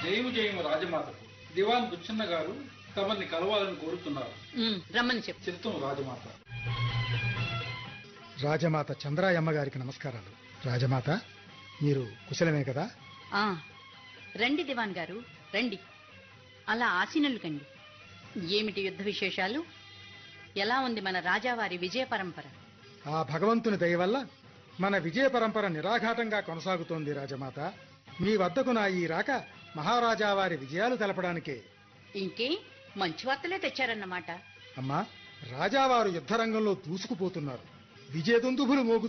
జయము జయము రాజమాతకు దివాన్ బుచ్చన్న గారు తమని కలవాలని కోరుతున్నారు ఉమ్, రమ్మని చెప్పు చిత్తం రాజమాత రాజమాత చంద్రాయమ్మ గారికి నమస్కారాలు రాజమాత మీరు కుశలమే కదా ఆ రండి దివాన్ గారు రండి అలా ఆసీనులు కండి ఏమిటి యుద్ధ విశేషాలు ఎలా ఉంది మన రాజావారి విజయ పరంపర ఆ భగవంతుని దయ వల్ల మన విజయ పరంపర నిరాఘాటంగా కొనసాగుతోంది రాజమాత మీ వద్దకు నా ఈ రాక మహారాజా వారి విజయాలు తెలపడానికే ఇంకే మంచి వార్తలే తెచ్చారన్నమాట అమ్మా రాజావారు యుద్ధరంగంలో దూసుకుపోతున్నారు విజయదుందుభులు మోగు